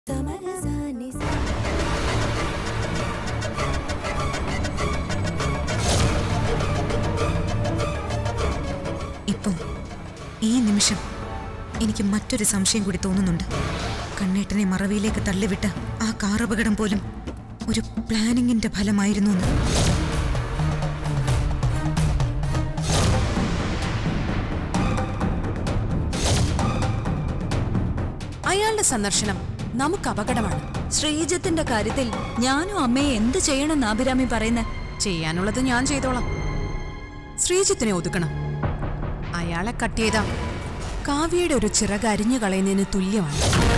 ഇപ്പം ഈ നിമിഷം എനിക്ക് മറ്റൊരു സംശയം കൂടി തോന്നുന്നുണ്ട് കണ്ണേട്ടനെ മറവിയിലേക്ക് തള്ളിവിട്ട ആ കാറപകടം പോലും ഒരു പ്ലാനിങ്ങിന്റെ ഫലമായിരുന്നു എന്ന് അയാളുടെ സന്ദർശനം നമുക്ക് അപകടമാണ് ശ്രീജത്തിന്റെ കാര്യത്തിൽ ഞാനും അമ്മയെ എന്ത് ചെയ്യണമെന്ന് അഭിരാമി പറയുന്നേ ചെയ്യാനുള്ളത് ഞാൻ ചെയ്തോളാം ശ്രീജിത്തിനെ ഒതുക്കണം അയാളെ കട്ട് ചെയ്ത കാവ്യയുടെ ഒരു ചിറക് അരിഞ്ഞു കളയുന്നതിന് തുല്യമാണ്